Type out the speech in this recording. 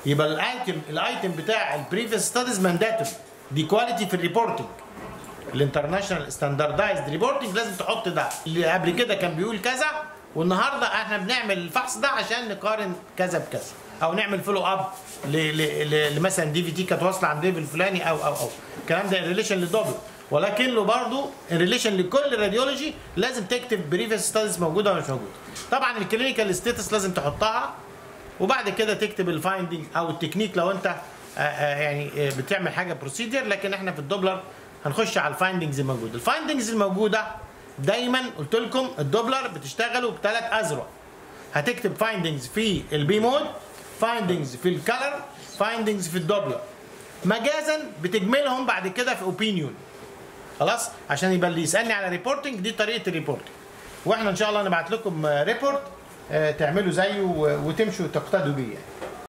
يبقى الايتم الايتم بتاع البريفيس ستاديز مانداتوري دي كواليتي في الريبورتنج الانترناشونال ستاندردايزد ريبورتنج لازم تحط ده اللي قبل كده كان بيقول كذا والنهارده احنا بنعمل الفحص ده عشان نقارن كذا بكذا او نعمل فولو اب لمثلا دي في تي كانت واصله عند ليفل الفلاني او او او الكلام ده ريليشن للدبل ولكن له برضه ريليشن لكل راديولوجي لازم تكتب بريفيس ستاديز موجوده ولا مش موجوده طبعا الكلينيكال ستاتس لازم تحطها وبعد كده تكتب الفايندنج او التكنيك لو انت آه، آه، يعني آه، بتعمل حاجه بروسيدر لكن احنا في الدوبلر هنخش على الفايندنجز الموجوده الفايندنجز الموجوده دايما قلت لكم الدوبلر بتشتغلوا بثلاث اذرع هتكتب فايندنجز في البي مود فايندنجز في الكالر فايندنجز في الدوبلر مجازا بتجملهم بعد كده في اوبينيون خلاص عشان يبقى اللي يسالني على ريبورتنج دي طريقه الريبورتنج واحنا ان شاء الله نبعت لكم ريبورت تعملوا زيه و- وتمشوا تقتدوا بيه يعني.